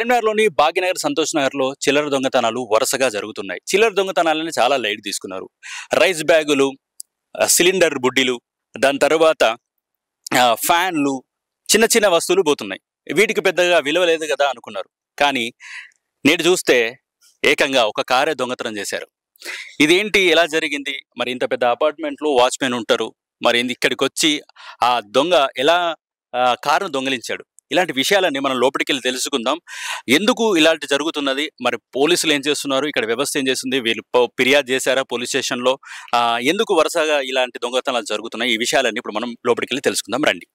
కరీంనగర్లోని భాగ్యనగర్ సంతోష్ నగర్లో చిల్లర దొంగతనాలు వరుసగా జరుగుతున్నాయి చిల్లర దొంగతనాలని చాలా లైట్ తీసుకున్నారు రైస్ బ్యాగులు ఆ, సిలిండర్ బుడ్డీలు దాని తర్వాత ఆ, ఫ్యాన్లు చిన్న చిన్న వస్తువులు పోతున్నాయి వీటికి పెద్దగా విలువ లేదు కదా అనుకున్నారు కానీ నేడు చూస్తే ఏకంగా ఒక కారే దొంగతనం చేశారు ఇదేంటి ఎలా జరిగింది మరి ఇంత పెద్ద అపార్ట్మెంట్లో వాచ్మెన్ ఉంటారు మరి ఇక్కడికి వచ్చి ఆ దొంగ ఎలా ఆ, కారును దొంగలించాడు ఇలాంటి విషయాలన్నీ మనం లోపలికి వెళ్ళి తెలుసుకుందాం ఎందుకు ఇలాంటి జరుగుతున్నది మరి పోలీసులు ఏం చేస్తున్నారు ఇక్కడ వ్యవస్థ ఏం చేస్తుంది వీళ్ళు పో- ఫిర్యాదు చేశారా పోలీస్ స్టేషన్లో ఆ, ఎందుకు వరుసగా ఇలాంటి దొంగతనాలు జరుగుతున్నాయి ఈ విషయాలన్నీ ఇప్పుడు మనం లోపలికి వెళ్ళి తెలుసుకుందాం రండి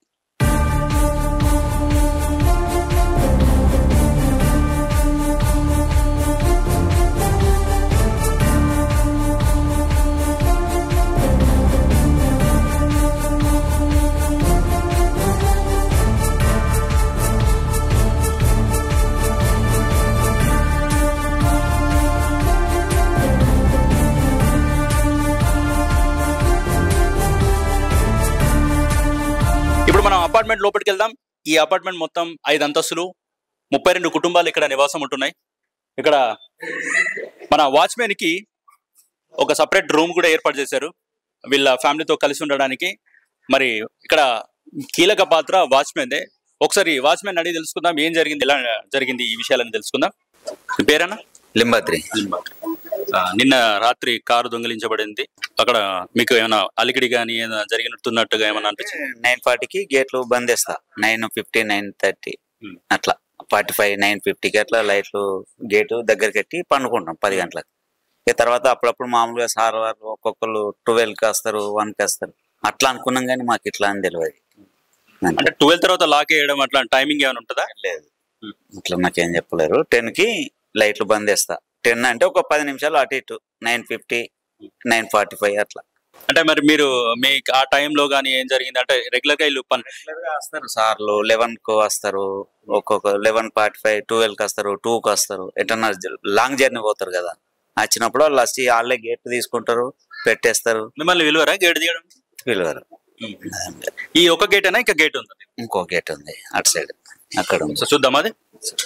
ఇప్పుడు మనం అపార్ట్మెంట్ లోపలికి వెళ్దాం ఈ అపార్ట్మెంట్ మొత్తం ఐదు అంతస్తులు ముప్పై రెండు కుటుంబాలు ఇక్కడ నివాసం ఉంటున్నాయి ఇక్కడ మన వాచ్మెన్ కి ఒక సపరేట్ రూమ్ కూడా ఏర్పాటు చేశారు వీళ్ళ ఫ్యామిలీతో కలిసి ఉండడానికి మరి ఇక్కడ కీలక పాత్ర వాచ్మెన్దే ఒకసారి వాచ్మెన్ అడిగి తెలుసుకుందాం ఏం జరిగింది ఎలా జరిగింది ఈ విషయాలని తెలుసుకుందాం మీ పేరేనా లింబాద్రి ఆ, నిన్న రాత్రి కారు దొంగిలించబడింది అక్కడ మీకు ఏమైనా అలికిడి కానీ ఏమైనా జరిగినట్టున్నట్టుగా ఏమైనా అనిపించింది నైన్ ఫార్టీకి గేట్లు బంద్ చేస్తా nine fifty nine thirty Hmm. అట్లా ఫార్టీ ఫైవ్ నైన్ ఫిఫ్టీకి అట్లా లైట్లు గేటు దగ్గర కట్టి పండుకుంటాం పది గంటలకు ఇక తర్వాత అప్పుడప్పుడు మామూలుగా సార్ వారు ఒక్కొక్కరు ట్వెల్వ్కి వస్తారు వన్కి వస్తారు అట్లా అనుకున్నాం కానీ మాకు ఇట్లా అని తెలియదు అంటే ట్వెల్వ్ తర్వాత లాక్ వేయడం అట్లా టైమింగ్ ఏమైనా ఉంటుందా లేదు Hmm. అట్లా నాకేం చెప్పలేరు టెన్ కి లైట్లు బంద్ చేస్తా టెన్ అంటే ఒక పది నిమిషాలు అటు ఇటు nine fifty nine forty five అట్లా అంటే మరి మీరు మీ ఆ టైంలో కానీ ఏం జరిగింది అంటే రెగ్యులర్ గా వీళ్ళు పని రెగ్యులర్ గా వస్తారు సార్లు లెవెన్ కు వస్తారు ఒక్కొక్క లెవెన్ ఫార్టీ ఫైవ్ ట్వెల్వ్ కి వస్తారు టూ కి వస్తారు ఎటన్నా లాంగ్ జర్నీ పోతారు కదా వచ్చినప్పుడు వాళ్ళు వచ్చి వాళ్ళే గేట్ తీసుకుంటారు పెట్టేస్తారు మిమ్మల్ని విలువరా గేట్ తీయడం పిలువరు ఈ ఒక గేట్ అయినా ఇంకా గేట్ ఉంది ఇంకో గేట్ ఉంది అటు సైడ్ అక్కడ ఉంది సో చూద్దాం అది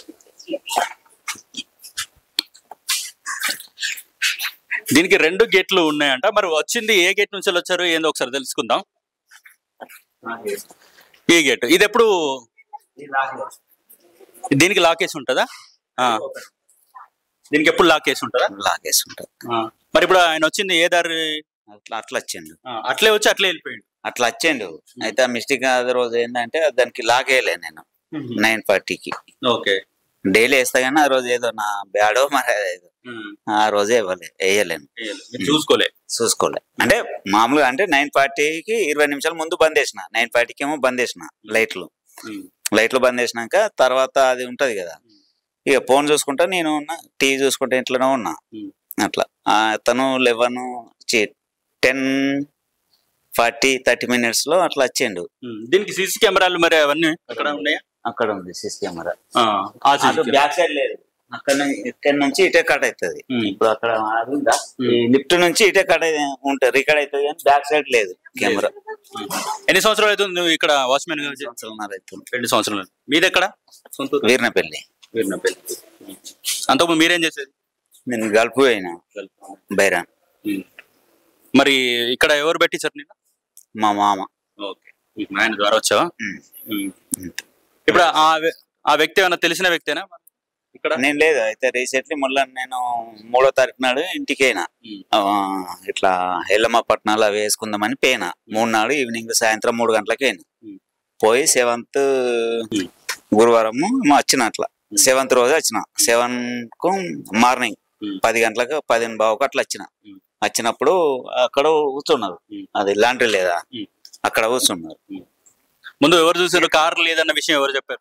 దీనికి రెండు గేట్లు ఉన్నాయంట మరి వచ్చింది ఏ గేట్ నుంచి వచ్చారు ఏందో ఒకసారి తెలుసుకుందాం ఈ గేట్ ఇది ఎప్పుడు దీనికి లాక్ వేసి ఉంటుందా ఆ. దీనికి ఎప్పుడు లాక్ వేసి ఉంటుందా లాగేసి ఉంటుంది ఆ. మరి ఇప్పుడు ఆయన వచ్చింది ఏ దారి అట్లా అట్లా వచ్చిండు ఆ, అట్లే వచ్చి అట్లే వెళ్ళిపోయిండు అట్లా వచ్చిండు అయితే ఆ మిస్టేక్ అదే రోజు ఏంటంటే దానికి లాగేయలే నేను నైన్ ఫార్టీకి ఓకే డైలీ వేస్తా కానీ ఆ రోజు ఏదో నా బ్యాడో మరి ఏదో ఆ రోజే ఇవ్వలే వేయలేను మీరు చూసుకోలే చూసుకోలే అంటే మామూలుగా అంటే నైన్ ఫార్టీకి ఇరవై నిమిషాల ముందు బంద్ చేసిన నైన్ ఫార్టీకి ఏమో బంద్ చేసిన లైట్లు లైట్లు బంద్ చేసినాక తర్వాత అది ఉంటది కదా ఇక ఫోన్ చూసుకుంటా నేను ఉన్నా టీవీ చూసుకుంటా ఇంట్లోనే ఉన్నా Hmm. అట్లా ఆ, తను eleven ten forty thirty minutes లో అట్లా వచ్చిండు ఉమ్. దీనికి సీసీ కెమెరాలు మరి అవన్నీ అక్కడ ఉన్నాయా అక్కడ ఉంది సిసి కెమెరా ఆ, ఆ CC కెమెరా. బ్యాక్ సైడ్ లేదు అక్కడ నుంచి ఇక్కడ నుంచి ఇటే కట్ అవుతుంది Hmm. ఇప్పుడు అక్కడ అది ఉందా Hmm. ఈ లిఫ్ట్ నుంచి ఇటే కట్ ఉంటుంది రికార్డ్ అవుతుంది కానీ బ్యాక్ సైడ్ లేదు కెమెరా ఎన్ని సంవత్సరాలు అవుతుంది నువ్వు ఇక్కడ వాచ్మెన్ గా వచ్చి? సంవత్సరాలు అవుతుంది రెండు సంవత్సరాలు మీది ఎక్కడ సొంత ఊరు? వీరినపల్లి వీరినపల్లి అంతకుముందు మీరేం చేసేది నేను గల్పు అయినా బైరాన్ ఉమ్. మరి ఇక్కడ ఎవరు పెట్టించారు నేను మా మామ ఓకే ఆయన ద్వారా వచ్చావా ఉమ్. ఉమ్. అంతే. ఇప్పుడు ఆ వ్య- ఆ వ్యక్తి ఏమైనా తెలిసిన వ్యక్తేనా ఇక్కడ నేను లేదు అయితే రీసెంట్లీ మళ్ళీ నేను మూడో తారీఖు నాడు ఇంటికి అయినా ఉమ్. ఆ, ఇట్లా ఎల్లమ్మ పట్నాలు అవి వేసుకుందామని పోయినా మూడు నాడు ఈవినింగ్ సాయంత్రం మూడు గంటలకి అయినా ఉమ్. పోయి సెవెంత్ ఉమ్. గురువారం వచ్చిన అట్లా సెవెంత్ రోజు వచ్చిన సెవెన్ కు మార్నింగ్ ఉమ్. పది గంటలకు పదిహేను బావుకు అట్లా వచ్చిన ఉమ్. వచ్చినప్పుడు అక్కడ కూర్చున్నారు ఉమ్. అది లాంటి లేదా ఉమ్. అక్కడ కూర్చున్నారు ముందు ఎవరు చూసారు కార్ లేదన్న విషయం ఎవరు చెప్పారు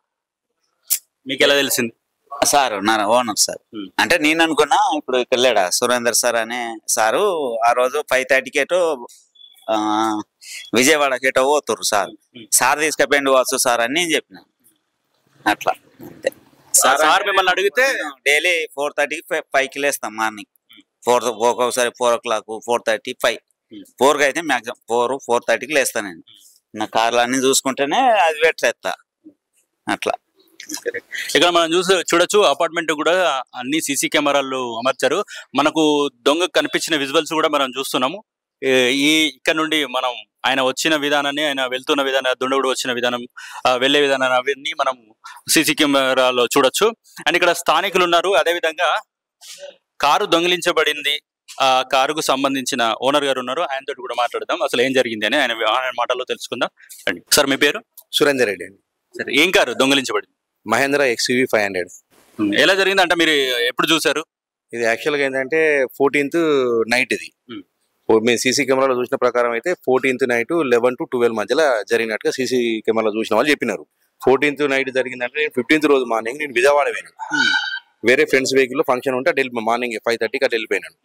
మీకు ఎలా తెలిసింది సార్ నా ఓనర్ సార్ ఉమ్. అంటే నేను అనుకున్నా ఇప్పుడు ఇక్కడ లేడా సురేందర్ సార్ అనే సారు ఆ రోజు ఫైవ్ థర్టీకి ఎటో ఆ, విజయవాడకి ఎటో పోతుర్రు సార్ ఉమ్. సార్ తీసుకుపోయిండు వచ్చు సార్ అని నేను చెప్పిన అట్లా అంతే సార్ మిమ్మల్ని అడిగితే డైలీ ఫోర్ థర్టీకి ఫైవ్ కి లేస్తాం మార్నింగ్ ఫోర్ ఒక్కొక్కసారి four o'clock four thirty five Hmm. Four కి అయితే మాక్సిమం ఫోర్ ఫోర్ థర్టీకి లేస్తాను నేను నా కార్లు అన్ని చూసుకుంటేనే అది పెట్టేస్తా అట్లా ఇక్కడ మనం చూసి చూడొచ్చు అపార్ట్మెంట్ కూడా అన్ని సీసీ కెమెరాలు అమర్చారు మనకు దొంగ కనిపించిన విజువల్స్ కూడా మనం చూస్తున్నాము ఏ- ఈ ఇక్కడ నుండి మనం ఆయన వచ్చిన విధానాన్ని ఆయన వెళ్తున్న విధానం దుండగుడు వచ్చిన విధానం ఆ, వెళ్ళే విధానం అవన్నీ మనం సీసీ కెమెరాలో చూడొచ్చు అండ్ ఇక్కడ స్థానికులు ఉన్నారు అదే విధంగా కారు దొంగిలించబడింది ఆ కారుకు సంబంధించిన ఓనర్ గారు ఉన్నారు ఆయనతో కూడా మాట్లాడదాం అసలు ఏం జరిగింది అని ఆయన ఆయన మాటల్లో తెలుసుకుందాం రండి సార్ మీ పేరు సురేందర్ రెడ్డి అండి సరే ఏం కారు దొంగిలించబడింది మహేంద్ర ఎక్స్యూవీ ఫైవ్ హండ్రెడ్ ఎలా జరిగింది అంటే మీరు ఎప్పుడు చూసారు ఇది యాక్చువల్గా ఏంటంటే ఫోర్టీన్త్ నైట్ ఇది Hmm. ఓ- మేము సీసీ కెమెరాలో చూసిన ప్రకారం అయితే fourteenth night eleven to twelve మధ్యలో జరిగినట్టుగా సీసీ కెమెరాలో చూసిన వాళ్ళు చెప్పినారు ఫోర్టీన్త్ నైట్ జరిగిందంటే నేను ఫిఫ్టీన్త్ రోజు మార్నింగ్ నేను విజయవాడ పోయాను వేరే ఫ్రెండ్స్ వెహికల్ లో ఫంక్షన్ ఉంటే అటు వెళ్ళి మార్నింగ్ ఫైవ్ థర్టీకి అటు వెళ్ళిపోయినాను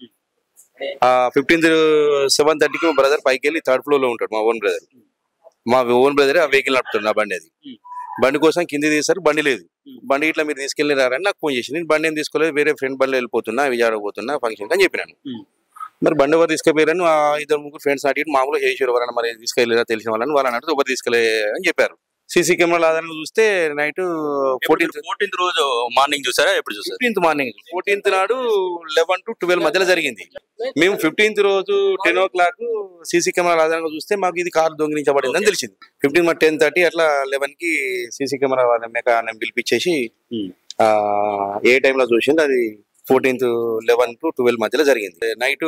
ఆ ఫిఫ్టీన్త్ సెవెన్ థర్టీకి మా బ్రదర్ పైకి వెళ్ళి థర్డ్ ఫ్లోర్ లో ఉంటాడు మా ఓన్ బ్రదర్ మా ఓన్ బ్రదర్ ఆ వెహికల్ నడుపుతాడు నా బండి అది Hmm. బండి కోసం కింది తీస్తారు బండి లేదు Hmm. బండి ఇట్లా మీరు తీసుకెళ్ళినారని నాకు ఫోన్ చేసి నేను బండి ఏం తీసుకోలేదు వేరే ఫ్రెండ్ బండిలో వెళ్ళిపోతున్నా విజయవాడ పోతున్నా ఫంక్షన్ అని చెప్పినాను Hmm. మరి బండి ఎవరు తీసుకెళ్ళారని ఆ ఇద్దరు ముగ్గురు ఫ్రెండ్స్ అడిగి మామూలుగా చేసారు ఎవరైనా మరి తీసుకెళ్ళారా తెలిసిన వాళ్ళని వాళ్ళని అడిగితే ఎవరు తీసుకెళ్ళే అని చెప్పారు సీసీ కెమెరాల ఆధారంగా చూస్తే నైట్ ఫోర్టీన్త్ ఫోర్టీన్త్ రోజు మార్నింగ్ చూసారా ఎప్పుడు చూసారు ఫిఫ్టీన్త్ మార్నింగ్ ఫోర్టీన్త్ నాడు లెవెన్ టు ట్వెల్వ్ మధ్యలో జరిగింది మేము ఫిఫ్టీన్త్ రోజు ten o'clock CC camera ఆధారంగా చూస్తే మాకు ఇది కార్ దొంగిలించబడింది అని తెలిసింది ఫిఫ్టీన్ మరి టెన్ థర్టీ అట్లా లెవెన్ కి సీసీ కెమెరా మెకా పిలిపించేసి ఆ, ఏ టైంలో చూసింది అది ఫోర్టీన్త్ లెవెన్ టు ట్వెల్వ్ మధ్యలో జరిగింది నైట్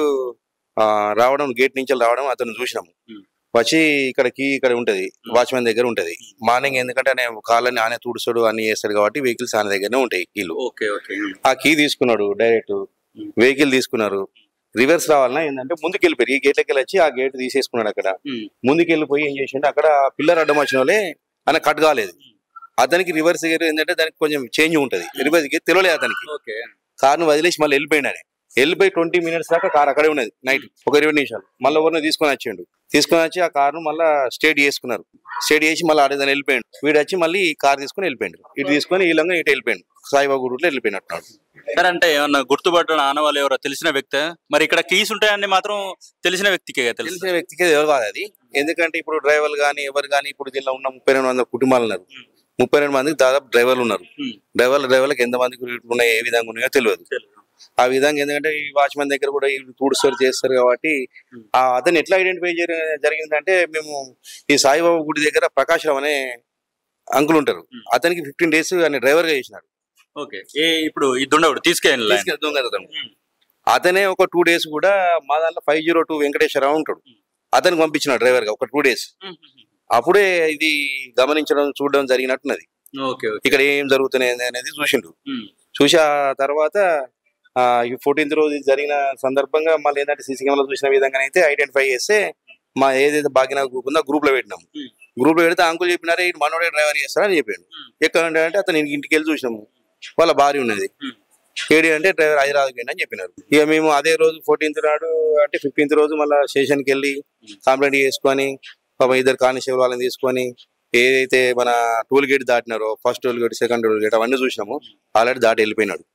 రావడం గేట్ నుంచి రావడం అతను చూసినాము Hmm. వచ్చి ఇక్కడ కీ ఇక్కడ ఉంటది వాచ్మెన్ దగ్గర ఉంటది మార్నింగ్ ఎందుకంటే ఆయన కాళ్ళని ఆనే తుడుస్తాడు అన్ని చేస్తాడు కాబట్టి వెహికల్స్ ఆయన దగ్గరనే ఉంటాయి కీలు ఓకే ఓకే ఆ కీ తీసుకున్నాడు డైరెక్ట్ వెహికల్ తీసుకున్నారు రివర్స్ రావాలన్నా ఏంటంటే ముందుకు వెళ్ళిపోయి ఈ గేట్లకి వెళ్ళి వచ్చి ఆ గేట్ తీసేసుకున్నాడు అక్కడ ముందుకు వెళ్ళిపోయి ఏం చేసిండు అక్కడ పిల్లర్ అడ్డం వచ్చిన వాళ్ళే ఆయన కట్ కాలేదు అతనికి రివర్స్ గేర్ ఏంటంటే దానికి కొంచెం చేంజ్ ఉంటది రివర్స్ గేర్ తెలియలేదు అతనికి ఓకే కార్ను వదిలేసి మళ్ళీ వెళ్ళిపోయినా వెళ్ళిపోయి ట్వంటీ మినిట్స్ దాకా కార్ అక్కడే ఉన్నది నైట్ ఒక ఇరవై నిమిషాలు మళ్ళీ ఎవరిని తీసుకొని వచ్చిండు తీసుకొని వచ్చి ఆ కార్ను మళ్ళీ స్టేట్ చేసుకున్నారు స్టేట్ చేసి మళ్ళీ ఆడేదాన్ని వెళ్ళిపోయాడు వీడు వచ్చి మళ్ళీ కార్ తీసుకొని వెళ్ళిపోయాడు ఇటు తీసుకొని వీళ్ళంగా ఇటు వెళ్ళిపోయాడు సాయిబాబా గుడిలో వెళ్ళిపోయినట్టున్నాడు సార్ అంటే ఏమన్నా గుర్తుపట్టడం ఆనవాళ్ళు ఎవరో తెలిసిన వ్యక్తి మరి ఇక్కడ కీస్ ఉంటాయని మాత్రం తెలిసిన వ్యక్తికే కదా తెలుసు తెలిసిన వ్యక్తికి ఎవరు కాదు అది ఎందుకంటే ఇప్పుడు డ్రైవర్లు కానీ ఎవరు కానీ ఇప్పుడు దీనిలో ఉన్న ముప్పై రెండు వందల కుటుంబాలు ఉన్నారు ముప్పై రెండు మందికి దాదాపు డ్రైవర్లు ఉన్నారు Hmm. డ్రైవర్లు డ్రైవర్లకు ఎంత మందికి ఉన్నాయి ఏ విధంగా ఉన్నాయో తెలియదు ఆ విధంగా ఎందుకంటే ఈ వాచ్మెన్ దగ్గర కూడా ఈ టూరిస్టర్ చేస్తారు కాబట్టి Hmm. ఆ అతను ఎట్లా ఐడెంటిఫై జరిగిందంటే మేము ఈ సాయిబాబా గుడి దగ్గర ప్రకాశ్ రావు అనే అంకుల్ ఉంటారు Hmm. అతనికి ఫిఫ్టీన్ డేస్ ఆయన డ్రైవర్ గా చేసినాడు ఓకే ఏ ఇప్పుడు ఈ దుండవుడు తీసుకెళ్ళి తీసుకెళ్ళి దొంగతనం అతనే ఒక టూ డేస్ కూడా మా దాంట్లో ఫైవ్ జీరో టూ వెంకటేశ్వరరావు ఉంటాడు అతనికి పంపించిన డ్రైవర్ గా ఒక టూ డేస్ అప్పుడే ఇది గమనించడం చూడడం జరిగినట్టున్నది ఓకే ఓకే ఇక్కడ ఏం జరుగుతున్నాయి అనేది చూసిండు చూసి ఆ తర్వాత ఆ, ఈ ఫోర్టీన్త్ రోజు ఇది జరిగిన సందర్భంగా మళ్ళీ ఏంటంటే సీసీ కెమెరా చూసిన విధంగా అయితే ఐడెంటిఫై చేస్తే మా ఏదైతే భాగ్యనగర్ గ్రూప్ ఉందో గ్రూప్ లో పెట్టినాం Hmm. గ్రూప్ లో పెడితే అంకుల్ చెప్పినారే ఇటు మనోడే డ్రైవర్ చేస్తారని చెప్పాడు Hmm. ఎక్కడ అంటే అతను ఇంటికి వెళ్ళి చూసినాము వాళ్ళ భార్య ఉన్నది Hmm. ఏడి అంటే డ్రైవర్ హైదరాబాద్ పోయింది అని చెప్పినారు ఇక మేము అదే రోజు ఫోర్టీన్త్ నాడు అంటే ఫిఫ్టీన్త్ రోజు మళ్ళీ స్టేషన్కి వెళ్ళి కంప్లైంట్ చేసుకొని పాపం ఇద్దరు కానిస్టేబుల్ వాళ్ళని తీసుకొని ఏదైతే మన టోల్ గేట్ దాటినారో first toll gate second toll gate అవన్నీ చూసినాము ఆల్రెడీ దాటి వెళ్ళిపోయినాడు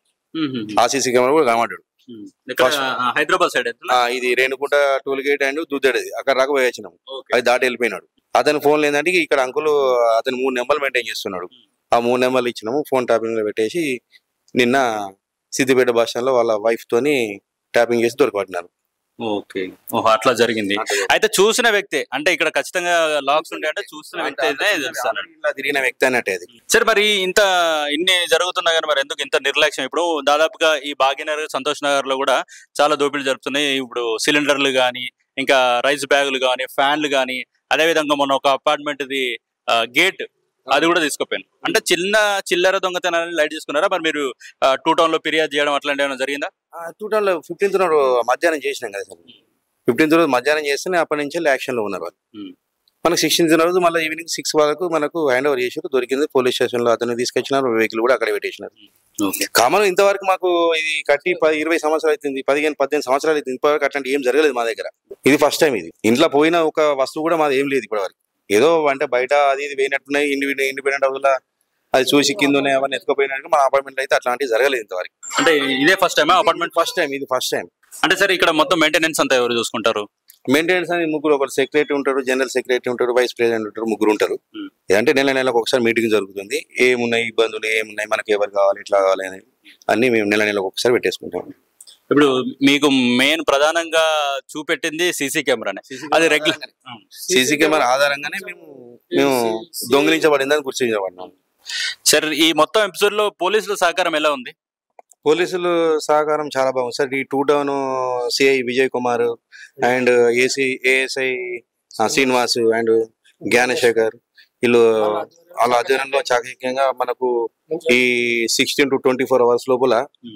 ఆ సీసీ కెమెరా కూడా కనబడ్డాడు ఇక్కడ First- హైదరాబాద్ సైడ్ ఆ, ఇది రేణుకుంట టోల్ గేట్ అండ్ దుద్దడిది అక్కడ రాక పోయి వచ్చినాము ఓకే అది దాటి వెళ్ళిపోయినాడు అతని ఫోన్ ఏంటంటే ఇక్కడ అంకుల్ అతను మూడు నెంబర్లు మెయింటైన్ చేస్తున్నాడు ఆ మూడు నెంబర్లు ఇచ్చినాము ఫోన్ ట్యాపింగ్ లో పెట్టేసి నిన్న సిద్దిపేట బస్ స్టాండ్ లో వాళ్ళ వైఫ్ తోని ట్యాపింగ్ చేసి దొరకబట్టినారు ఓకే ఓహో అట్లా జరిగింది అయితే చూసిన వ్యక్తే అంటే ఇక్కడ ఖచ్చితంగా లాక్స్ ఉంటాయి అంటే చూసిన వ్యక్తి అయితే తెలుస్తాను ఇలా తిరిగిన వ్యక్తి అన్నట్టు అది సరే మరి ఇంత ఇన్ని జరుగుతున్నా కానీ మరి ఎందుకు ఇంత నిర్లక్ష్యం ఇప్పుడు దాదాపుగా ఈ భాగ్యనగర్ సంతోష్ నగర్ లో కూడా చాలా దోపిడీలు జరుగుతున్నాయి ఇప్పుడు సిలిండర్లు కానీ ఇంకా రైస్ బ్యాగులు కానీ ఫ్యాన్లు కానీ అదే విధంగా మొన్న ఒక అపార్ట్మెంట్ ది గేట్ అది కూడా తీసుకుపోయాను అంటే చిన్న చిల్లర దొంగతనాన్ని లైట్ తీసుకున్నారా మరి మీరు టూ టౌన్ లో ఫిర్యాదు చేయడం అట్లాంటి ఏమైనా జరిగిందా టూ టౌన్ లో ఫిఫ్టీన్త్ నాడు మధ్యాహ్నం చేసినాం కదా సార్ ఫిఫ్టీన్త్ రోజు మధ్యాహ్నం చేస్తేనే అప్పటి నుంచి యాక్షన్ లో ఉన్నారు వాళ్ళు Hmm. మనకు సిక్స్టీన్త్ రోజు మళ్ళీ ఈవినింగ్ సిక్స్ వరకు మనకు హ్యాండ్ ఓవర్ చేసారు దొరికింది పోలీస్ స్టేషన్ లో అతను తీసుకొచ్చినారు వెహికల్ కూడా అక్కడ పెట్టేసినారు ఓకే కామన్ ఇంతవరకు మాకు ఇది కట్టి పది ఇరవై సంవత్సరాలు అవుతుంది పదిహేను పద్దెనిమిది సంవత్సరాలు అవుతుంది ఇంతవరకు అట్లాంటి ఏం జరగలేదు మా దగ్గర ఇది ఫస్ట్ టైం ఇది ఇంట్లో పోయిన ఒక వస్తువు కూడా మాది ఏం లేదు ఇప్పటివరకు ఏదో అంటే బయట అది ఇది పోయినట్టున్నాయి ఇండి ఇండిపెండెంట్ హౌస్ అది చూసి కింద ఉన్నాయి అవన్నీ ఎత్తుకుపోయినట్టు మన అపార్ట్మెంట్ అయితే అట్లాంటివి జరగలేదు ఇంతవరకు అంటే ఇదే first time apartment first time ఇది ఫస్ట్ టైం అంటే సరే ఇక్కడ మొత్తం మెయింటెనెన్స్ అంతా ఎవరు చూసుకుంటారు మెయింటెనెన్స్ అని ముగ్గురు ఒకరు సెక్రటరీ ఉంటారు జనరల్ సెక్రటరీ ఉంటారు వైస్ ప్రెసిడెంట్ ఉంటారు ముగ్గురు ఉంటారు Hmm. అంటే నెల నెలకు ఒకసారి మీటింగ్ జరుగుతుంది ఏమున్నాయి ఇబ్బందులు ఏమున్నాయి మనకి ఎవరు కావాలి ఇట్లా కావాలి అని అన్ని మేము నెల నెలకు ఒకసారి పెట్టేసుకుంటాం ఇప్పుడు మీకు మెయిన్ ప్రధానంగా చూపెట్టింది సీసీ కెమెరానే అది రెగ్యులర్ సీసీ కెమెరా ఆధారంగానే మేము మేము దొంగిలించబడిందని గుర్తించబడినాం సార్ ఈ మొత్తం ఎపిసోడ్ లో పోలీసుల సహకారం ఎలా ఉంది పోలీసులు సహకారం చాలా బాగుంది సార్ ఈ two town CI Vijay Kumar and AC ASI Srinivas and Gnanasekhar వీళ్ళు వాళ్ళ ఆధ్వర్యంలో చాకచక్యంగా మనకు ఈ sixteen to twenty four hours లోపల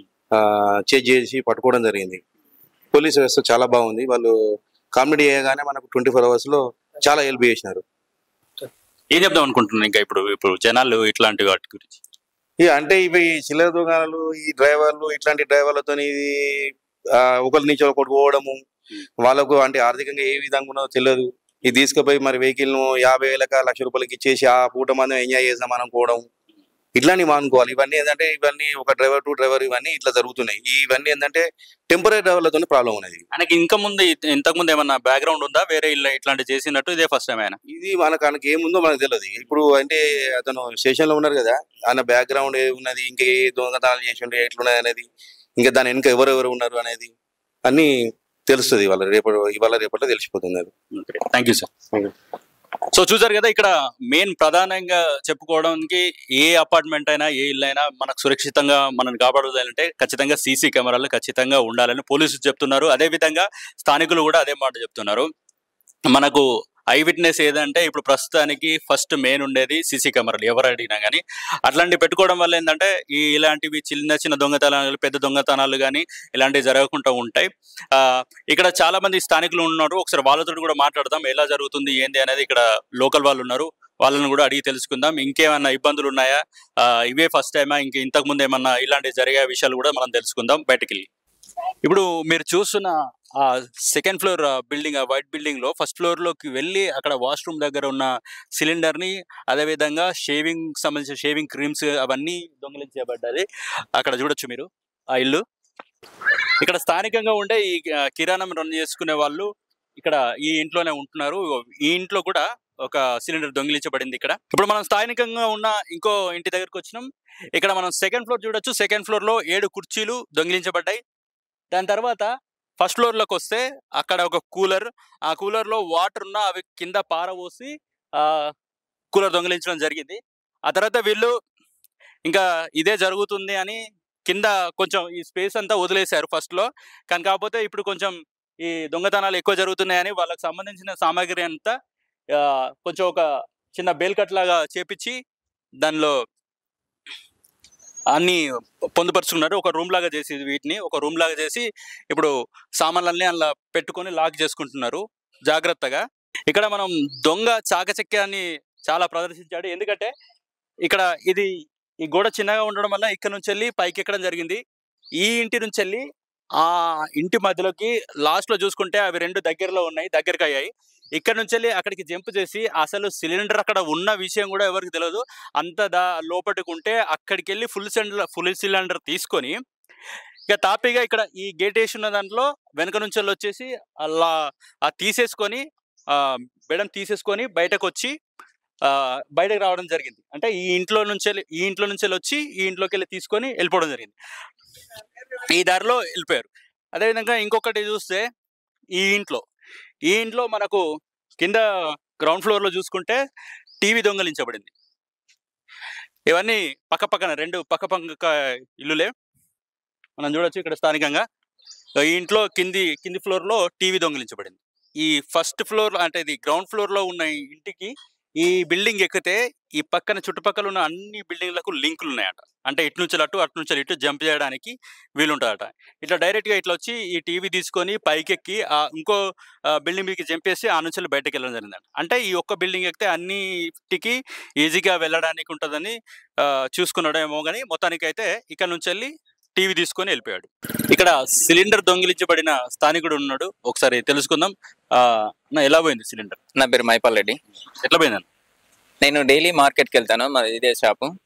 చెక్ చేసి పట్టుకోవడం జరిగింది పోలీస్ వ్యవస్థ చాలా బాగుంది వాళ్ళు కామెడీ చేయగానే మనకు ట్వంటీ ఫోర్ అవర్స్ లో చాలా హెల్ప్ చేసినారు ఏం చెప్దాం అనుకుంటున్నాను ఇంకా ఇప్పుడు ఇప్పుడు జనాలు ఇట్లాంటి వాటి గురించి ఇక అంటే ఇవి చిల్లర దుకాణాలు ఈ డ్రైవర్లు ఇట్లాంటి డ్రైవర్లతో ఇది ఆ, ఒకరి నుంచి ఒకటి పోవడము వాళ్ళకు అంటే ఆర్థికంగా ఏ విధంగా ఉన్నదో తెలియదు ఇది తీసుకుపోయి మరి వెహికల్ ను యాభై వేలక లక్ష రూపాయలకి ఇచ్చేసి ఆ పూట మనం ఎంజాయ్ చేద్దాం అనుకోవడం ఇట్లాంటి మానుకోవాలి ఇవన్నీ ఏంటంటే ఇవన్నీ ఒక డ్రైవర్ టు డ్రైవర్ ఇవన్నీ ఇట్లా జరుగుతున్నాయి ఇవన్నీ ఏంటంటే టెంపరీ డ్రైవర్లతో ప్రాబ్లం ఉన్నది ఆయనకి ఇంకా ముందు ఇంతకు ముందు ఏమన్నా బ్యాక్గ్రౌండ్ ఉందా వేరే ఇలా ఇట్లాంటి చేసినట్టు ఇదే ఫస్ట్ టైం ఆయన ఇది మనకు ఆయనకి ఏముందో మనకు తెలియదు ఇప్పుడు అంటే అతను స్టేషన్ లో ఉన్నారు కదా ఆయన బ్యాక్గ్రౌండ్ ఉన్నది ఇంకా ఏ దొంగతనాలు చేసి ఉండే ఎట్లున్నది అనేది ఇంకా దాని వెనుక ఎవరెవరు ఉన్నారు అనేది అన్ని తెలుస్తుంది ఇవాళ రేపటి ఇవాళ రేపట్లో తెలిసిపోతుంది అది థ్యాంక్ యూ సార్ సో చూసారు కదా ఇక్కడ మెయిన్ ప్రధానంగా చెప్పుకోవడానికి ఏ అపార్ట్మెంట్ అయినా ఏ ఇల్లు అయినా మనకు సురక్షితంగా మనం కాపాడాలంటే ఖచ్చితంగా సీసీ కెమెరాలు ఖచ్చితంగా ఉండాలని పోలీసులు చెప్తున్నారు అదే విధంగా స్థానికులు కూడా అదే మాట చెప్తున్నారు మనకు ఐ విట్నెస్ ఏదంటే ఇప్పుడు ప్రస్తుతానికి ఫస్ట్ మెయిన్ ఉండేది సీసీ కెమెరాలు ఎవరు అడిగినా కానీ అట్లాంటివి పెట్టుకోవడం వల్ల ఏంటంటే ఈ ఇలాంటివి చిన్న చిన్న దొంగతనాలు పెద్ద దొంగతనాలు కానీ ఇలాంటివి జరగకుండా ఉంటాయి ఆ, ఇక్కడ చాలా మంది స్థానికులు ఉన్నారు ఒకసారి వాళ్ళతో కూడా మాట్లాడదాం ఎలా జరుగుతుంది ఏంది అనేది ఇక్కడ లోకల్ వాళ్ళు ఉన్నారు వాళ్ళని కూడా అడిగి తెలుసుకుందాం ఇంకేమన్నా ఇబ్బందులు ఉన్నాయా ఆ, ఇవే ఫస్ట్ టైమా ఇంక ఇంతకు ముందు ఏమన్నా ఇలాంటి జరిగే విషయాలు కూడా మనం తెలుసుకుందాం బయటకి వెళ్ళి ఇప్పుడు మీరు చూస్తున్న ఆ సెకండ్ ఫ్లోర్ బిల్డింగ్ ఆ వైట్ బిల్డింగ్ లో ఫస్ట్ ఫ్లోర్ లోకి వెళ్ళి అక్కడ వాష్రూమ్ దగ్గర ఉన్న సిలిండర్ ని అదే విధంగా షేవింగ్ సంబంధించిన షేవింగ్ క్రీమ్స్ అవన్నీ దొంగిలించబడ్డది అక్కడ చూడొచ్చు మీరు ఆ ఇల్లు ఇక్కడ స్థానికంగా ఉండే ఈ ఆ, కిరాణం రన్ చేసుకునే వాళ్ళు ఇక్కడ ఈ ఇంట్లోనే ఉంటున్నారు ఈ ఇంట్లో కూడా ఒక సిలిండర్ దొంగిలించబడింది ఇక్కడ ఇప్పుడు మనం స్థానికంగా ఉన్న ఇంకో ఇంటి దగ్గరకు వచ్చినాం ఇక్కడ మనం సెకండ్ ఫ్లోర్ చూడొచ్చు సెకండ్ ఫ్లోర్ లో ఏడు కుర్చీలు దొంగిలించబడ్డాయి దాని తర్వాత ఫస్ట్ ఫ్లోర్ లోకి వస్తే అక్కడ ఒక కూలర్ ఆ కూలర్ లో వాటర్ ఉన్న అవి కింద పారబోసి ఆ కూలర్ దొంగిలించడం జరిగింది ఆ తర్వాత వీళ్ళు ఇంకా ఇదే జరుగుతుంది అని కింద కొంచెం ఈ స్పేస్ అంతా వదిలేశారు ఫస్ట్ లో కానీ కాకపోతే ఇప్పుడు కొంచెం ఈ దొంగతనాలు ఎక్కువ జరుగుతున్నాయని వాళ్ళకి సంబంధించిన సామాగ్రి అంతా ఆ, కొంచెం ఒక చిన్న బేల్కట్ లాగా చేపించి దానిలో అన్ని పొందుపరుచుకున్నారు ఒక రూమ్ లాగా చేసి వీటిని ఒక రూమ్ లాగా చేసి ఇప్పుడు సామాన్లన్నీ అలా పెట్టుకొని లాక్ చేసుకుంటున్నారు జాగ్రత్తగా ఇక్కడ మనం దొంగ చాకచక్యాన్ని చాలా ప్రదర్శించాడు ఎందుకంటే ఇక్కడ ఇది ఈ గోడ చిన్నగా ఉండడం వల్ల ఇక్కడ నుంచి వెళ్ళి పైకి ఎక్కడం జరిగింది ఈ ఇంటి నుంచి వెళ్ళి ఆ ఇంటి మధ్యలోకి లాస్ట్ లో చూసుకుంటే అవి రెండు దగ్గరలో ఉన్నాయి దగ్గరికి అయ్యాయి ఇక్కడ నుంచి వెళ్ళి అక్కడికి జంప్ చేసి అసలు సిలిండర్ అక్కడ ఉన్న విషయం కూడా ఎవరికి తెలియదు అంత దా లోపలికి ఉంటే అక్కడికి వెళ్ళి ఫుల్ సిలిండర్ ఫుల్ సిలిండర్ తీసుకొని ఇక తాపీగా ఇక్కడ ఈ గేట్ వేసి ఉన్న దాంట్లో వెనక నుంచి వెళ్ళి వచ్చేసి అలా ఆ తీసేసుకొని ఆ బెడం తీసేసుకొని బయటకు వచ్చి ఆ బయటకు రావడం జరిగింది అంటే ఈ ఇంట్లో నుంచి వెళ్ళి ఈ ఇంట్లో నుంచి వెళ్ళి వచ్చి ఈ ఇంట్లోకి వెళ్ళి తీసుకొని వెళ్ళిపోవడం జరిగింది ఈ దారిలో వెళ్ళిపోయారు అదేవిధంగా ఇంకొకటి చూస్తే ఈ ఇంట్లో ఈ ఇంట్లో మనకు కింద గ్రౌండ్ ఫ్లోర్ లో చూసుకుంటే టీవీ దొంగలించబడింది ఇవన్నీ పక్క పక్కన రెండు పక్క పక్క ఇల్లులే మనం చూడొచ్చు ఇక్కడ స్థానికంగా ఈ ఇంట్లో కింది కింది ఫ్లోర్ లో టీవీ దొంగిలించబడింది ఈ ఫస్ట్ ఫ్లోర్ అంటే ఇది గ్రౌండ్ ఫ్లోర్ లో ఉన్న ఈ ఇంటికి ఈ బిల్డింగ్ ఎక్కితే ఈ పక్కన చుట్టుపక్కల ఉన్న అన్ని బిల్డింగ్లకు లింకులు ఉన్నాయట అంటే ఇటు నుంచి అటు అటు నుంచి ఇటు జంప్ చేయడానికి వీలుంటుందట ఇట్లా డైరెక్ట్ గా ఇట్లా వచ్చి ఈ టీవీ తీసుకొని పైకెక్కి ఆ ఇంకో బిల్డింగ్ మీదకి జంప్ చేసి ఆ నుంచి బయటకు వెళ్ళడం జరిగిందంట అంటే ఈ ఒక్క బిల్డింగ్ ఎక్కితే అన్నిటికి ఈజీగా వెళ్ళడానికి ఉంటుందని ఆ, చూసుకున్నాడేమో కానీ మొత్తానికి అయితే ఇక్కడ నుంచి వెళ్ళి టీవీ తీసుకొని వెళ్ళిపోయాడు ఇక్కడ సిలిండర్ దొంగిలించబడిన స్థానికుడు ఉన్నాడు ఒకసారి తెలుసుకుందాం ఆ, అన్న ఎలా పోయింది సిలిండర్ నా పేరు మైపాల్ రెడ్డి ఎట్లా పోయింది నేను డైలీ మార్కెట్కి వెళ్తాను మాది ఇదే షాపు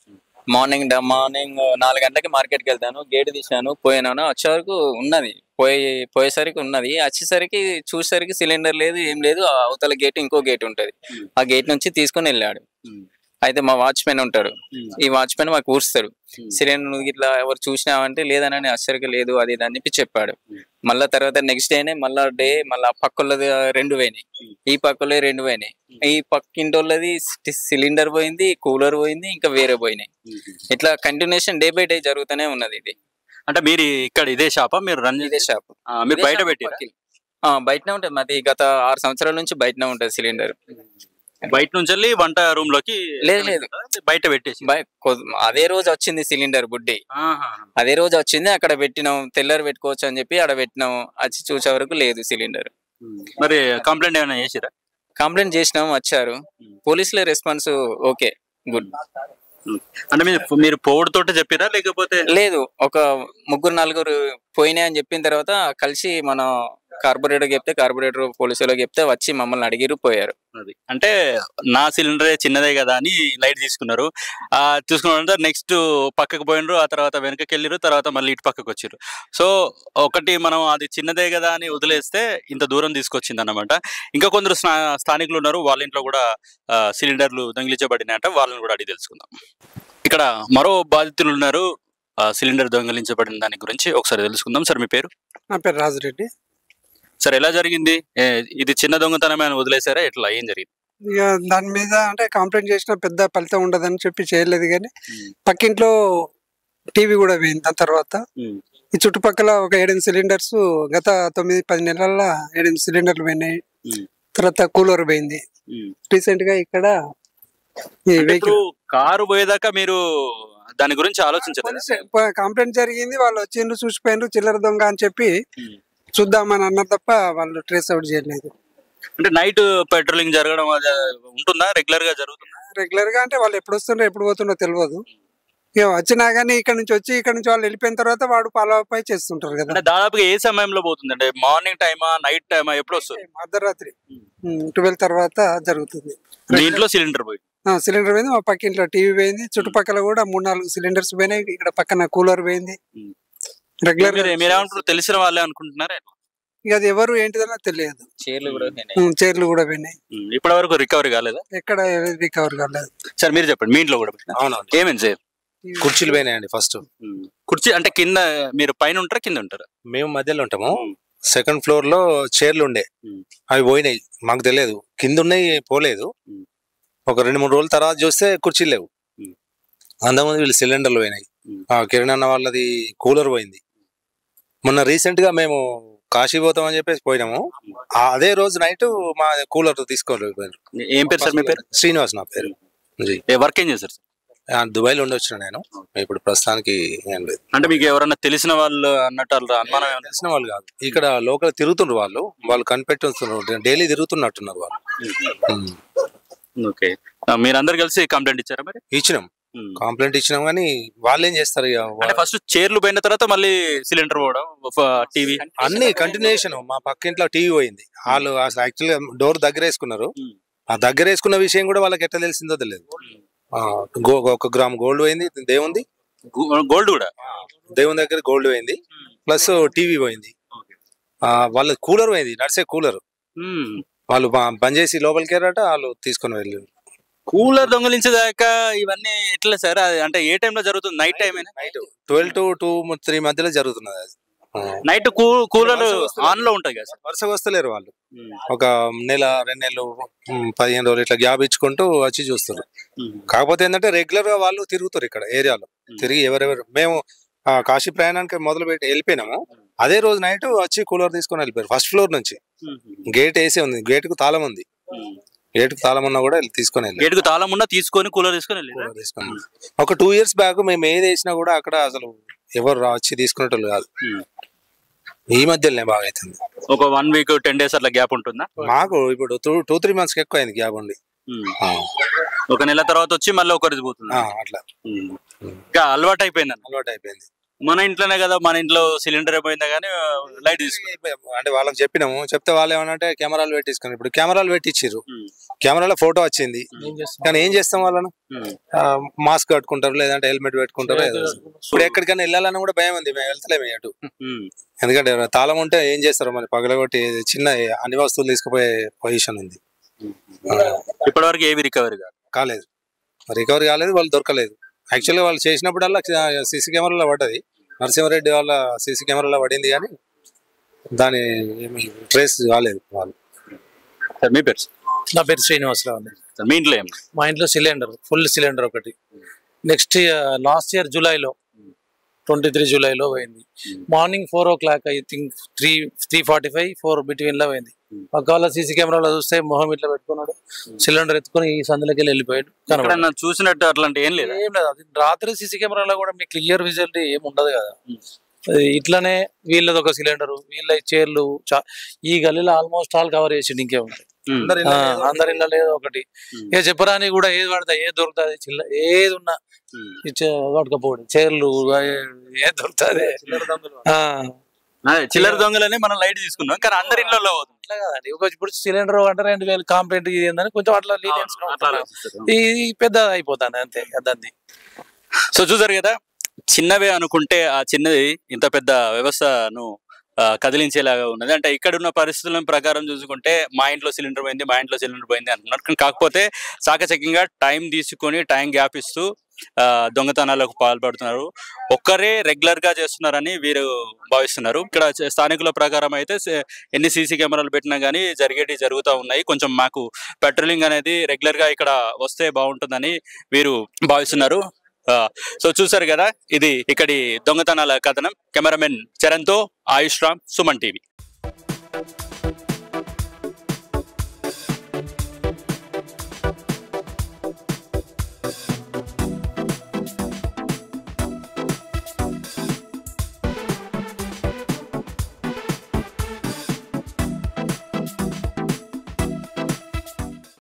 మార్నింగ్ డ- మార్నింగ్ నాలుగు గంటలకి మార్కెట్కి వెళ్తాను గేట్ తీసినాను పోయినాను వచ్చే వరకు ఉన్నది పోయి పోయేసరికి ఉన్నది వచ్చేసరికి చూసేసరికి సిలిండర్ లేదు ఏం లేదు ఆ అవతల గేట్ ఇంకో గేట్ ఉంటది ఆ గేట్ నుంచి తీసుకొని వెళ్ళాడు అయితే మా వాచ్మెన్ ఉంటాడు ఈ వాచ్మెన్ మాకు ఊరుస్తాడు సిలిండర్ నువ్వు ఇట్లా ఎవరు చూసినావంటే లేదని అచ్చరికి లేదు అది ఇది అని చెప్పి చెప్పాడు మళ్ళా తర్వాత నెక్స్ట్ డేనే మళ్ళా డే మళ్ళా పక్కలది రెండు పోయినాయి ఈ పక్కలో రెండు పోయినాయి ఈ పక్కింటోళ్ళది సిలిండర్ పోయింది కూలర్ పోయింది ఇంకా వేరే పోయినాయి ఇట్లా కంటిన్యూషన్ డే బై డే జరుగుతూనే ఉన్నది ఇది అంటే మీరు ఇక్కడ ఇదే షాపా మీరు రన్ ఇదే షాప్ మీరు బయట పెట్టి బయటనే ఉంటది మాది గత ఆరు సంవత్సరాల నుంచి బయటనే ఉంటది సిలిండర్ బయట నుంచి వెళ్ళి వంట రూమ్ లోకి లేదు, లేదు. బయట పెట్టేసి అదే రోజు వచ్చింది సిలిండర్ బుడ్డి అదే రోజు వచ్చింది అక్కడ పెట్టినాం తెల్లరు పెట్టుకోవచ్చు అని చెప్పి అక్కడ పెట్టినాం వచ్చి చూసే వరకు లేదు సిలిండర్ మరి కంప్లైంట్ ఏమైనా చేసిరా కంప్లైంట్ చేసినాం వచ్చారు పోలీసుల రెస్పాన్స్ ఓకే గుడ్ అంటే మీరు మీరు పోవడం తోటే చెప్పిరా లేకపోతే లేదు ఒక ముగ్గురు నలుగురు పోయినాయి అని చెప్పిన తర్వాత కలిసి మన కార్పొరేటర్ చెప్తే కార్పొరేటర్ పోలీసులకు చెప్తే వచ్చి మమ్మల్ని అడిగిరు పోయారు అది అంటే నా సిలిండరే చిన్నదే కదా అని లైట్ తీసుకున్నారు ఆ తీసుకున్న నెక్స్ట్ పక్కకు పోయినరు ఆ తర్వాత వెనకకి వెళ్ళిరు తర్వాత మళ్ళీ ఇటు పక్కకు వచ్చారు సో ఒకటి మనం అది చిన్నదే కదా అని వదిలేస్తే ఇంత దూరం తీసుకొచ్చింది అనమాట ఇంకా కొందరు స్థా- స్థానికులు ఉన్నారు వాళ్ళ ఇంట్లో కూడా ఆ, సిలిండర్లు దొంగిలించబడినాయంట వాళ్ళని కూడా అడిగి తెలుసుకుందాం ఇక్కడ మరో బాధితులు ఉన్నారు ఆ, సిలిండర్ దొంగిలించబడిన దాని గురించి ఒకసారి తెలుసుకుందాం సార్ మీ పేరు నా పేరు రాజురెడ్డి సార్ ఎలా జరిగింది ఏ, ఇది చిన్న దొంగతనమే అని వదిలేసారా ఎట్లా ఏం జరిగింది ఇక దాని మీద అంటే కంప్లైంట్ చేసిన పెద్ద ఫలితం ఉండదని చెప్పి చేయలేదు కానీ పక్కింట్లో టీవీ కూడా పోయింది దాని తర్వాత ఈ చుట్టుపక్కల ఒక ఏడెనిమిది సిలిండర్స్ గత తొమ్మిది పది నెలల ఏడెనిమిది సిలిండర్లు పోయినాయి మ్మ్. తర్వాత కూలర్ పోయింది రీసెంట్ గా ఇక్కడ ఈ అంటే వెహికల్ ఇప్పుడు కారు పోయేదాకా మీరు దాని గురించి ఆలోచించలేదు కంప్లైంట్ జరిగింది వాళ్ళు వచ్చిండ్రు చూసిపోయిండ్రు చిల్లర దొంగ అని చెప్పి మ్మ్. చూద్దామని అన్నారు తప్ప వాళ్ళు ట్రేస్ అవుట్ చేయలేదు అంటే నైట్ పెట్రోలింగ్ జరగడం అది ఉంటుందా రెగ్యులర్ గా జరుగుతుందా రెగ్యులర్ గా అంటే వాళ్ళు ఎప్పుడు వస్తుండ్రో ఎప్పుడు పోతుండో తెలియదు ఇక వచ్చినా గానీ ఇక్కడ నుంచి వచ్చి ఇక్కడ నుంచి వాళ్ళు వెళ్ళిపోయిన తర్వాత వాడు పై చేస్తుంటారు కదా అంటే దాదాపుగా ఏ సమయంలో పోతుంది అంటే మార్నింగ్ టైమా నైట్ టైమా ఎప్పుడు వస్తుంది అర్ధరాత్రి ట్వెల్వ్ తర్వాత జరుగుతుంది మీ ఇంట్లో సిలిండర్ పోయి సిలిండర్ పోయింది మా పక్కింట్లో టీవీ పోయింది చుట్టుపక్కల కూడా మూడు నాలుగు సిలిండర్స్ పోయినాయి ఇక్కడ పక్కన కూలర్ పోయింది మ్మ్. రెగ్యులర్ మీరు మీరేమనుకుంటారు తెలిసిన వాళ్ళే అనుకుంటున్నారా ఇక అది ఎవరు ఏంటిదన్నా తెలియదు చీరలు కూడా పోయినాయి. ఉమ్, చైర్లు కూడా పోయినాయి ఇప్పటి వరకు రికవరీ కాలేదా ఎక్కడ రికవర్ కాలేదు సార్ మీరు చెప్పండి మీ ఇంట్లో కూడా పోయిందా? అవునండి ఏమేమి సార్ కుర్చీలు పోయినాయండి ఫస్ట్ కుర్చీ అంటే కింద మీరు పైన ఉంటారా కింద ఉంటారా మేము మధ్యలో ఉంటాము సెకండ్ ఫ్లోర్ లో చైర్లు ఉండే మ్మ్. అవి పోయినాయి మాకు తెలియదు కింద ఉన్నాయి పోలేదు మ్మ్. ఒక రెండు మూడు రోజుల తర్వాత చూస్తే కుర్చీలు లేవు మ్మ్. అంతకుముందు వీళ్ళు సిలిండర్లు పోయినాయి మ్మ్. ఆ కిరణ్ అన్న వాళ్ళది కూలర్ పోయింది మొన్న రీసెంట్ గా మేము కాశీ పోతాం అని చెప్పేసి పోయినాము ఆ అదే రోజు నైట్ మా కూలర్ తీసుకోలేదు ఏం పేరు సార్ మీ పేరు శ్రీనివాస్ నా పేరు జీ. ఏ వర్క్ ఏం చేస్తారు సార్ ఆ, దుబాయ్లో ఉండి వచ్చిన నేను ఇప్పుడు ప్రస్తుతానికి ఏం లేదు అంటే మీకు ఎవరన్నా తెలిసిన వాళ్ళు అన్నట్టు వాళ్ళ అనుమానం ఏమన్నా తెలిసిన వాళ్ళు కాదు ఇక్కడ లోకల్ తిరుగుతుండ్రు వాళ్ళు వాళ్ళు కనిపెట్టి వస్తున్నారు డైలీ తిరుగుతున్నట్టున్నారు వాళ్ళు ఉమ్. ఓకే మీరందరు కలిసి కంప్లైంట్ ఇచ్చారా మరి ఇచ్చినాం కంప్లైంట్ ఇచ్చినాం కానీ వాళ్ళు ఏం చేస్తారు ఇక అంటే ఫస్ట్ చైర్లు పోయిన తర్వాత మళ్ళీ సిలిండర్ పోవడం టీవీ అన్ని కంటిన్యూషన్ మా పక్క ఇంట్లో టీవీ పోయింది వాళ్ళు అసలు యాక్చువల్గా డోర్ దగ్గర వేసుకున్నారు ఉమ్. ఆ దగ్గర వేసుకున్న విషయం కూడా వాళ్ళకి ఎట్లా తెలిసిందో తెలియదు ఆ, గో- ఒక గ్రామ్ గోల్డ్ పోయింది దేవుంది గోల్డ్ కూడా దేవుని దగ్గర గోల్డ్ పోయింది ప్లస్ టీవీ పోయింది ఆ, వాళ్ళ కూలర్ పోయింది నడిసే కూలర్ మ్మ్. వాళ్ళు బ- బంద్ చేసి లోపలికి వెళ్ళారట వాళ్ళు తీసుకొని వెళ్ళి కూలర్ దొంగలించేదాకా ఇవన్నీ ఎట్లా సార్ అది అంటే ఏ టైంలో జరుగుతుంది night time night twelve to two three మధ్యలో జరుగుతున్నది అది ఆ. నైట్ కూలర్ ఆన్ లో ఉంటుంది కదా సార్ వరుసగా వస్తలేరు వాళ్ళు ఒక నెల రెండు నెలలు ఉమ్, పదిహేను రోజులు ఇట్లా గ్యాప్ ఇచ్చుకుంటూ వచ్చి చూస్తారు కాకపోతే ఏంటంటే రెగ్యులర్ గా వాళ్ళు తిరుగుతారు ఇక్కడ ఏరియాలో తిరిగి ఎవరెవరు మేము ఆ, కాశీ ప్రయాణానికి మొదలు పెట్టి వెళ్ళిపోయినాము అదే రోజు నైట్ వచ్చి కూలర్ తీసుకొని వెళ్ళిపోయారు ఫస్ట్ ఫ్లోర్ నుంచి గేట్ వేసే ఉంది గేట్ కు తాళం ఉంది గేట్ కు తాళం ఉన్నా కూడా వెళ్ళి తీసుకొని వెళ్ళి గేట్ కు తాళం ఉన్నా తీసుకొని కూలర్ తీసుకొని వెళ్ళి కూలర్ తీసుకొని ఒక టూ ఇయర్స్ బ్యాక్ మేము ఏది వేసినా కూడా అక్కడ అసలు ఎవరు రా- వచ్చి తీసుకునేటోళ్ళు కాదు ఈ మధ్యలోనే బాగా అవుతుంది ఒక వన్ వీక్ టెన్ డేస్ అట్లా గ్యాప్ ఉంటుందా మాకు ఇప్పుడు టూ టూ త్రీ మంత్స్ ఎక్కువ అయింది గ్యాప్ ఉండి ఆ, ఒక నెల తర్వాత వచ్చి మళ్ళీ ఒకరిది పోతుంది ఆ, అట్లా ఇంకా అలవాటు అయిపోయింది అలవాటు అయిపోయింది మన ఇంట్లోనే కదా మన ఇంట్లో సిలిండర్ పోయిందా కానీ లైట్ తీసుకున్నాం అంటే వాళ్ళకి చెప్పినాము చెప్తే వాళ్ళు ఏమనంటే కెమెరాలు పెట్టించుకుని ఇప్పుడు కెమెరాలు పెట్టించారు ఉమ్. కెమెరాలో ఫోటో వచ్చింది కానీ ఏం చేస్తాం వాళ్ళను ఉమ్. మాస్క్ కట్టుకుంటారు లేదంటే హెల్మెట్ పెట్టుకుంటారు ఏదో. ఇప్పుడు ఎక్కడికైనా వెళ్ళాలని కూడా భయం ఉంది మేము వెళ్తలేము అటు ఉమ్. ఎందుకంటే తాళం ఉంటే ఏం చేస్తారు మరి పగలగొట్టి చిన్న అన్ని వస్తువులు తీసుకుపోయే పొజిషన్ ఉంది ఇప్పటివరకు ఏవి రికవరీ కాదు కాలేదు రికవరీ కాలేదు వాళ్ళు దొరకలేదు యాక్చువల్గా వాళ్ళు చేసినప్పుడల్లా సీసీ కెమెరాలో పడ్డది నరసింహారెడ్డి వాళ్ళ సీసీ కెమెరాలో పడింది కానీ దాని ఏమి ట్రేస్ కాలేదు వాళ్ళు సార్ మీ పేరు సార్? నా పేరు శ్రీనివాసరావు అండి సార్, మీ ఇంట్లో ఏం మా ఇంట్లో సిలిండర్ ఫుల్ సిలిండర్ ఒకటి నెక్స్ట్ లాస్ట్ ఇయర్ జూలైలో ట్వంటీ త్రీ జూలైలో పోయింది morning four o'clock I think three three forty five four between లో పోయింది పక్కల సీసీ కెమెరాలో చూస్తే మొహం ఇట్లా పెట్టుకున్నాడు సిలిండర్ ఎత్తుకొని ఈ సందులోకి వెళ్ళి వెళ్ళిపోయాడు కనబడలేదు. ఎక్కడన్నా చూసినట్టు అట్లాంటి ఏం లేదా ఏం లేదు అది రాత్రి సీసీ కెమెరాలో కూడా మీకు క్లియర్ విజువల్ ఏం ఉండదు కదా అది ఇట్లనే వీళ్ళది ఒక సిలిండర్ వీళ్ళ చైర్లు చా- ఈ గల్లీలో ఆల్మోస్ట్ ఆల్ కవర్ చేసిండు ఇంకే ఉంటాయి ఉమ్. ఆ, అందరి ఇళ్ళ లేదు ఒకటి ఉమ్. ఏ చెప్పరాని కూడా ఏది పడతా ఏది దొరుకుతుంది చిల్ల ఏది ఉన్నా ఉమ్. ఇచ్చే పట్టుకపోవడం చైర్లు ఏది దొరుకుతుంది అదే, చిల్లర దొంగలని మనం లైట్ తీసుకున్నాం కానీ అందరి ఇళ్ళలో పోతుంది. అట్లా కదండి ఒక ఇప్పుడు సిలిండర్ అంటే రెండు వేలు కాంప్లైంట్ ఇది ఏందని కొంచెం అట్లా లీనియన్స్ అట్లా ఆలోచిస్తారు. ఈ పెద్ద అయిపోతాను అంతే దాన్ని సో చూసారు కదా చిన్నవే అనుకుంటే ఆ చిన్నది ఇంత పెద్ద వ్యవస్థను ఆ, కదిలించేలాగా ఉన్నది అంటే ఇక్కడ ఉన్న పరిస్థితుల ప్రకారం చూసుకుంటే మా ఇంట్లో సిలిండర్ పోయింది మా ఇంట్లో సిలిండర్ పోయింది అంటున్నారు కానీ కాకపోతే చాకచక్యంగా టైం తీసుకొని టైం గ్యాప్ ఇస్తూ ఆ, దొంగతనాలకు పాల్పడుతున్నారు ఒక్కరే రెగ్యులర్ గా చేస్తున్నారని వీరు భావిస్తున్నారు ఇక్కడ చ- స్థానికుల ప్రకారం అయితే సే- ఎన్ని సీసీ కెమెరాలు పెట్టినా కానీ జరిగేటి జరుగుతూ ఉన్నాయి కొంచెం మాకు పెట్రోలింగ్ అనేది రెగ్యులర్ గా ఇక్కడ వస్తే బాగుంటుందని వీరు భావిస్తున్నారు ఆ, సో చూసారు కదా ఇది ఇక్కడి దొంగతనాల కథనం కెమెరామెన్ చరణ్తో ఆయుష్ రామ్ సుమన్ టీవీ